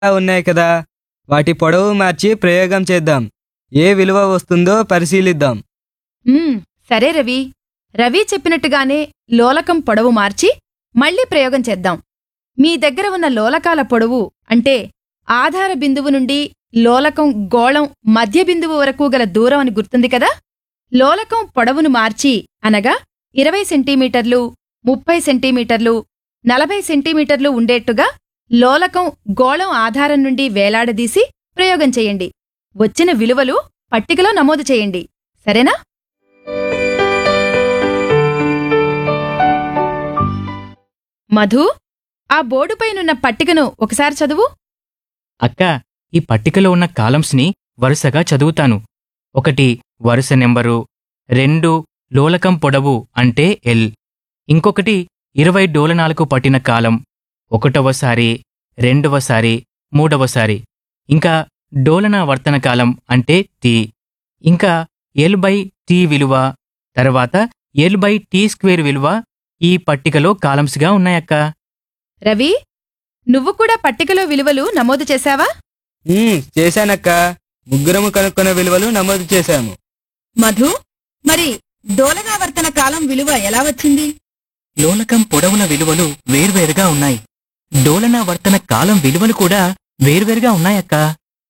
ఉన్నాయి కదా వాటి పొడవు మార్చి ప్రయోగం చేద్దాం ఏ విలువ వస్తుందో పరిశీలిద్దాం మ్మ్, సరే రవి రవి చెప్పినట్టుగానే లోలకం పొడవు మార్చి మళ్ళీ ప్రయోగం చేద్దాం మీ దగ్గర ఉన్న లోలకాల పొడవు అంటే ఆధార బిందువు నుండి లోలకం గోళం మధ్య బిందువు వరకు గల దూరం అని గుర్తుంది కదా లోలకం పొడవును మార్చి అనగా ఇరవై సెంటీమీటర్లు ముప్పై సెంటీమీటర్లు నలభై సెంటీమీటర్లు ఉండేట్టుగా లోలకం గోళం ఆధారం నుండి వేలాడదీసి ప్రయోగం చేయండి వచ్చిన విలువలు పట్టికలో నమోదు చేయండి సరేనా మధు ఆ బోర్డుపైనున్న పట్టికను ఒకసారి చదువు అక్క ఈ పట్టికలో ఉన్న కాలమ్స్ని వరుసగా చదువుతాను ఒకటి వరుస నెంబరు రెండు లోలకం పొడవు అంటే ఎల్ ఇంకొకటి ఇరవై డోలనాలకు పట్టిన కాలం ఒకటవసారి రెండవసారి మూడవసారి ఇంకా డోలన వర్తన కాలం అంటే టీ ఇంకా ఎల్ బై టీ విలువ తర్వాత ఎల్ బై టీ స్క్వేర్ విలువ ఈ పట్టికలో కాలమ్స్గా ఉన్నాయక్కా రవి నువ్వు కూడా పట్టికలో విలువలు నమోదు చేశావా ఉమ్, చేశానక్క ముగ్గురము కనుక్కున్న విలువలు నమోదు చేశాము మధు మరి డోలనావర్తన కాలం విలువ ఎలా వచ్చింది లోలకం పొడవుల విలువలు వేర్వేరుగా ఉన్నాయి డోలన వర్తన కాలం విలువలు కూడా వేర్వేరుగా ఉన్నాయక్కా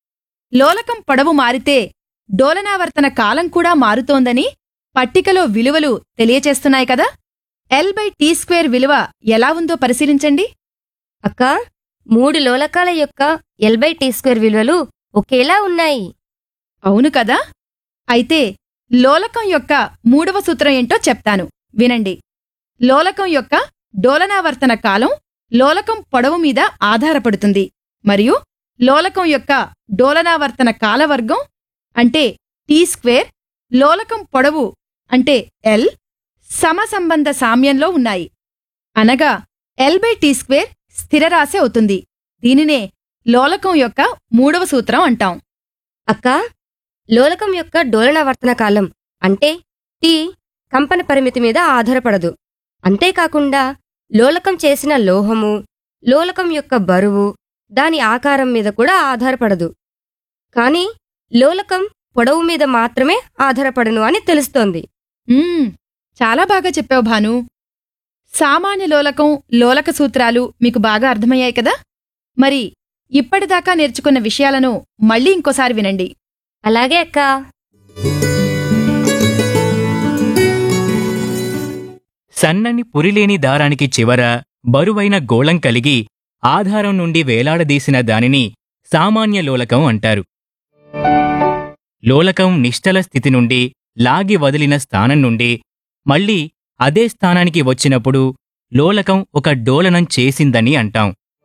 లోలకం పొడవు మారితే డోలనావర్తన కాలం కూడా మారుతోందని పట్టికలో విలువలు తెలియచేస్తున్నాయి కదా ఎల్ బై టీ స్క్వేర్ విలువ ఎలా ఉందో పరిశీలించండి అక్క మూడు లోలకాల యొక్క ఎల్ బై టీ స్క్వేర్ విలువలు ఒకేలా ఉన్నాయి అవును కదా అయితే లోలకం యొక్క మూడవ సూత్రం ఏంటో చెప్తాను వినండి లోలకం యొక్క డోలనావర్తన కాలం లోలకం పొడవు మీద ఆధారపడుతుంది మరియు లోలకం యొక్క డోలనావర్తన కాలవర్గం అంటే టీ స్క్వేర్ లోలకం పొడవు అంటే ఎల్ సమసంబంధ సామ్యంలో ఉన్నాయి అనగా ఎల్ బై టీ స్క్వేర్ స్థిరరాశి అవుతుంది దీనినే లోలకం యొక్క మూడవ సూత్రం అంటాం అక్క లోలకం యొక్క డోలనావర్తన కాలం అంటే టీ కంపన పరిమితి మీద ఆధారపడదు అంతేకాకుండా లోలకం చేసిన లోహము లోలకం యొక్క బరువు దాని ఆకారం మీద కూడా ఆధారపడదు కానీ లోలకం పొడవు మీద మాత్రమే ఆధారపడను అని తెలుస్తోంది మ్మ్, చాలా బాగా చెప్పావు భాను సామాన్య లోలకం లోలక సూత్రాలు మీకు బాగా అర్థమయ్యాయి కదా మరి ఇప్పటిదాకా నేర్చుకున్న విషయాలను మళ్ళీ ఇంకోసారి వినండి అలాగే అక్క సన్నని పురిలేని దారానికి చివర బరువైన గోళం కలిగి ఆధారం నుండి వేలాడదీసిన దానిని సామాన్య లోలకం అంటారు లోలకం నిశ్చల స్థితి నుండి లాగి వదిలిన స్థానం నుండి మళ్ళీ అదే స్థానానికి వచ్చినప్పుడు లోలకం ఒక డోలనం చేసిందని అంటాం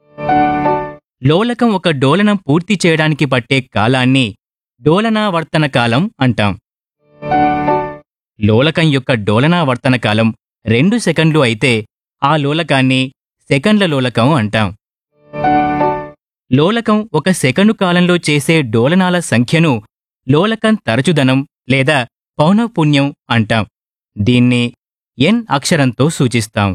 లోలకం ఒక డోలనం పూర్తి చేయడానికి పట్టే కాలాన్ని డోలనావర్తన కాలం అంటాం లోలకం యొక్క డోలనావర్తన కాలం రెండు సెకండ్లు అయితే ఆ లోలకాన్ని సెకండ్ల లోలకం అంటాం లోలకం ఒక సెకను కాలంలో చేసే డోలనాల సంఖ్యను లోలకం తరచుదనం లేదా పౌనఃపున్యం అంటాం దీన్ని ఎన్ అక్షరంతో సూచిస్తాం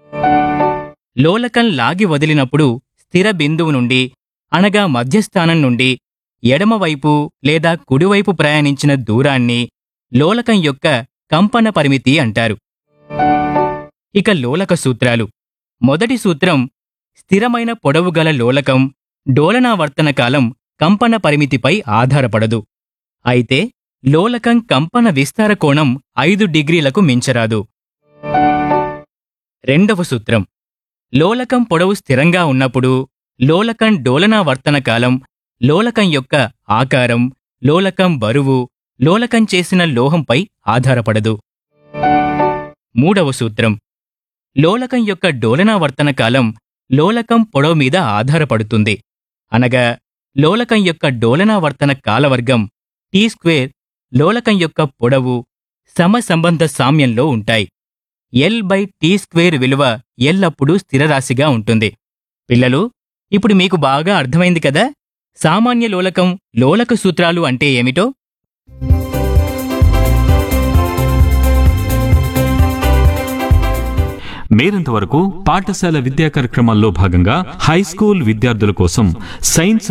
లోలకం లాగి వదిలినప్పుడు స్థిర బిందువు నుండి అనగా మధ్యస్థానం నుండి ఎడమవైపు లేదా కుడివైపు ప్రయాణించిన దూరాన్ని లోలకం యొక్క కంపన పరిమితి అంటారు ఇక లోలక సూత్రాలు మొదటి సూత్రం స్థిరమైన పొడవు గల లోలకం డోలనావర్తన కాలం కంపన పరిమితిపై ఆధారపడదు అయితే లోలకం కంపన విస్తార కోణం ఐదు డిగ్రీలకు మించరాదు రెండవ సూత్రం లోలకం పొడవు స్థిరంగా ఉన్నప్పుడు లోలకం డోలనావర్తన కాలం లోలకం యొక్క ఆకారం లోలకం బరువు లోలకం చేసిన లోహంపై ఆధారపడదు మూడవ సూత్రం లోలకం యొక్క డోలనావర్తన కాలం లోలకం పొడవు మీద ఆధారపడుతుంది అనగా లోలకం యొక్క డోలనావర్తన కాలవర్గం టీ స్క్వేర్ లోలకం యొక్క పొడవు సమసంబంధ సామ్యంలో ఉంటాయి ఎల్ బై టీ స్క్వేర్ విలువ ఎల్లప్పుడూ స్థిరరాశిగా ఉంటుంది పిల్లలు ఇప్పుడు మీకు బాగా అర్థమైంది కదా సామాన్య లోలకం లోలక సూత్రాలు అంటే ఏమిటో మీరింతవరకు పాఠశాల విద్యా కార్యక్రమాల్లో భాగంగా హై స్కూల్ విద్యార్థుల కోసం సైన్స్